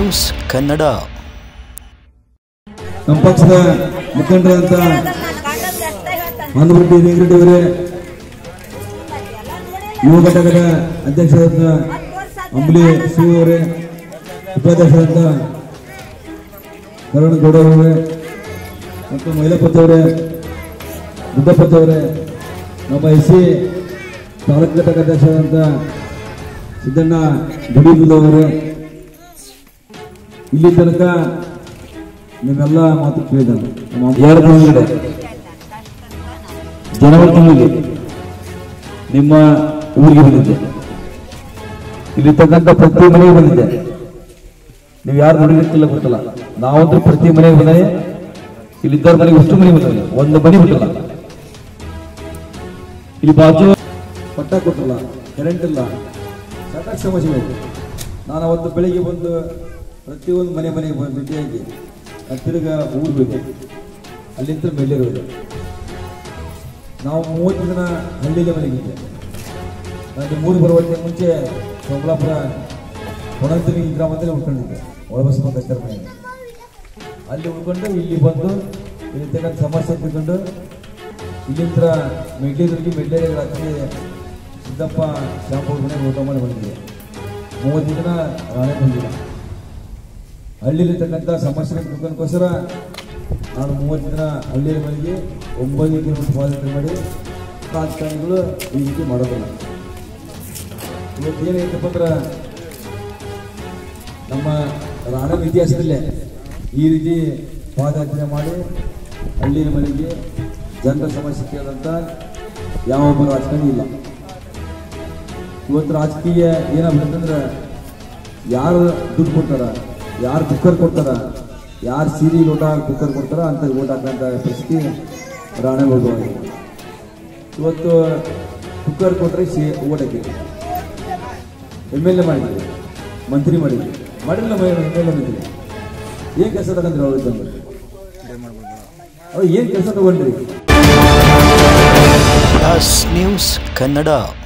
news Kannada ನಮ್ಮ ಪಕ್ಷದ ಮುಖಂಡರಂತ ಹನುಮರೆಡ್ಡಿ ವೆಂಕಟರೆಡ್ಡಿ ಅವರೇ ಯುವ ಘಟಕದ ಅಧ್ಯಕ್ಷರಾದ ಅಂಬಲಿ ಶಿವ ಅವರೇ ಉಪಾಧ್ಯಕ್ಷರಾದ ಕರುಣಗೌಡ ಅವರೇ ಮತ್ತು ಮೈಲಪತಿ ಅವರೇ ಬುದ್ಧಪತಿ ಅವರೇ ನಮ್ಮ ಎಸ್ ಸಿ ತಾಲೂಕು ಘಟಕ ಅಧ್ಯಕ್ಷರಾದಂಥ ಸಿದ್ದಣ್ಣ ಗುಡಿಬುದ ಅವರೇ ಇಲ್ಲಿ ತನಕ ನಿಮ್ಮೆಲ್ಲ ಮಾತು ಕೇಳಿದ್ದಾನೆ ಎರಡು ತಿಂಗಳಿದೆ ಜನವರಿ ತಿಂಗಳಿಗೆ ನಿಮ್ಮ ಊರಿಗೆ ಬಂದಿದ್ದೆ ಇಲ್ಲಿ ತಕ್ಕಂತ ಪ್ರತಿ ಮನೆಗೆ ಬಂದಿದ್ದೆ ನೀವು ಯಾರು ನೋಡಿರ್ತಿಲ್ಲ ಗೊತ್ತಲ್ಲ ನಾವಂತೂ ಪ್ರತಿ ಮನೆಗೆ ಬಂದರೆ ಇಲ್ಲಿದ್ದವ್ರ ಮನೆಗೆ ಎಷ್ಟು ಮನೆ ಬಂದಿದೆ ಒಂದು ಮನೆ ಬಿಟ್ಟಿಲ್ಲ ಇಲ್ಲಿ ಬಾಜು ಪಟ್ಟ ಕೊಟ್ಟಿಲ್ಲ ಕರೆಂಟ್ ಇಲ್ಲ ಸಾಕಷ್ಟು ಸಮಸ್ಯೆ ಇದೆ ನಾನು ಅವತ್ತು ಬೆಳಿಗ್ಗೆ ಬಂದು ಪ್ರತಿಯೊಂದು ಮನೆ ಮನೆಗೆ ಬಂದು ಭೇಟಿಯಾಗಿ ತಿರುಗ ಊರು ಬೇಕು ಅಲ್ಲಿಂದ ಬೆಳ್ಳಿರೋದು ನಾವು ಮೂವತ್ತು ಜನ ಹಳ್ಳಿಯಲ್ಲಿ ಮನೆಗಿದ್ದೆ ನಾನು ಮೂರು ಬರುವಕ್ಕೆ ಮುಂಚೆ ಸೋಮಲಾಪುರ ಹೊಣಂತನಿ ಗ್ರಾಮದಲ್ಲಿ ಉಳ್ಕೊಂಡಿದ್ದೆ ಒಳಬಸ್ಕೊಂಡ ಮನೆಗೆ ಅಲ್ಲಿ ಉಳ್ಕೊಂಡು ಇಲ್ಲಿ ಬಂದು ಇಲ್ಲಿ ತಗೊಂಡು ಸಮಸ್ಯೆ ತಿಳ್ಕೊಂಡು ಇಲ್ಲಿಂದ ಮೆಡ್ಲೇರಿಗೆ ಮೆಡ್ಲೇರಿ ರಾತ್ರಿ ಸಿದ್ದಪ್ಪ ಶಾಂಪೂರ್ ಮನೆಗೆ ಊಟ ಮಾಡಿ ಬಂದಿದೆ ಮೂವತ್ತು ಜನ ರಾಣೆ ಬಂದಿಲ್ಲ ಹಳ್ಳಿಲಿರ್ತಕ್ಕಂಥ ಸಮಸ್ಯೆ ತಿಳ್ಕೊಂಡ್ಕೋಸ್ಕರ ನಾನು ಮೂವತ್ತು ಜನ ಹಳ್ಳಿಯ ಮನೆಗೆ ಒಂಬೈದು ಕಿಲೋಮೀಟರ್ ಪಾದಯಾತ್ರೆ ಮಾಡಿ ರಾಜಕಾರಣಿಗಳು ಈ ರೀತಿ ಮಾಡೋದಿಲ್ಲ ಇವತ್ತು ಏನೈತಪ್ಪ ಅಂದ್ರೆ ನಮ್ಮ ರಾಣನ ಇತಿಹಾಸದಲ್ಲೇ ಈ ರೀತಿ ಪಾದಯಾತ್ರೆ ಮಾಡಿ ಹಳ್ಳಿಯ ಮನೆಗೆ ಜನರ ಸಮಸ್ಯೆ ಕೇಳಿದಂಥ ಯಾವ ಒಬ್ಬ ರಾಜಕಾರಣಿ ಇಲ್ಲ ಇವತ್ತು ರಾಜಕೀಯ ಏನಾಗ್ಬೇಕಂದ್ರೆ ಯಾರು ದುಡ್ಡು ಕೊಡ್ತಾರ ಯಾರು ಕುಕ್ಕರ್ ಕೊಡ್ತಾರ ಯಾರು ಸೀರೆ ಲೋಟ ಕುಕ್ಕರ್ ಕೊಡ್ತಾರ ಅಂತ ಓಟ್ ಹಾಕಂತ ಪರಿಸ್ಥಿತಿ ರಾಣೆಗೌಡ ಇವತ್ತು ಕುಕ್ಕರ್ ಕೊಟ್ಟರೆ ಸಿ ಓಟ್ ಹಾಕಿ ಎಮ್ ಎಲ್ ಎ ಮಾಡಿದ್ವಿ ಮಂತ್ರಿ ಮಾಡಿದ್ವಿ ಮಾಡಿಲ್ಲ ಎಮ್ ಎಲ್ ಎ ಮಂತ್ರಿ ಏನು ಕೆಲಸ ತಗೊಂಡ್ರಿ ಅವ್ರ ಇದ್ದಂಗೆ ಅವ್ರು ಏನು ಕೆಲಸ ತಗೊಂಡ್ರಿ ಪ್ಲಸ್ ನ್ಯೂಸ್ ಕನ್ನಡ